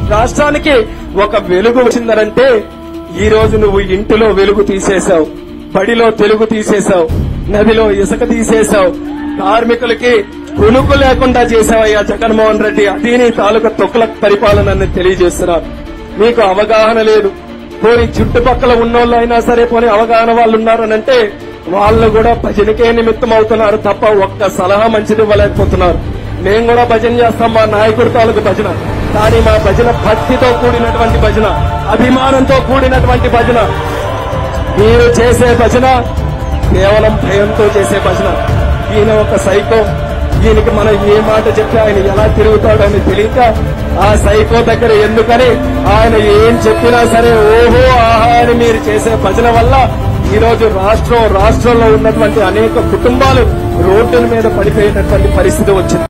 రాష్ట్రానికి ఒక వెలుగు వచ్చిందనంటే ఈ రోజు నువ్వు ఇంటిలో వెలుగు తీసేశావు బడిలో తెలుగు తీసేశావు నదిలో ఇసుక తీసేశావు కార్మికులకి కునుకు లేకుండా చేశావయ్యా జగన్మోహన్ రెడ్డి అది నీ తాలూకా తొక్కుల పరిపాలనని తెలియజేస్తున్నారు మీకు అవగాహన లేదు పోనీ చుట్టుపక్కల ఉన్నోళ్ళు అయినా సరే పోనీ అవగాహన వాళ్ళు ఉన్నారనంటే వాళ్ళు కూడా భజనకే నిమిత్తం అవుతున్నారు తప్ప ఒక్క సలహా మంచిది ఇవ్వలేకపోతున్నారు మేము కూడా భజన చేస్తాం మా నాయకుడి తాలూకు భజన కానీ మా భజన భక్తితో కూడినటువంటి భజన అభిమానంతో కూడినటువంటి భజన మీరు చేసే భజన కేవలం భయంతో చేసే భజన ఈయన ఒక సైకో ఈయనకి మనం ఏ మాట చెప్తే ఆయన ఎలా తిరుగుతాడని తెలియక ఆ సైకో దగ్గర ఎందుకని ఆయన ఏం చెప్పినా సరే ఓహో ఆహా అని మీరు చేసే భజన వల్ల ఈ రోజు రాష్ట్రం రాష్ట్రంలో ఉన్నటువంటి అనేక కుటుంబాలు రోడ్డుల మీద పడిపోయినటువంటి పరిస్థితి వచ్చింది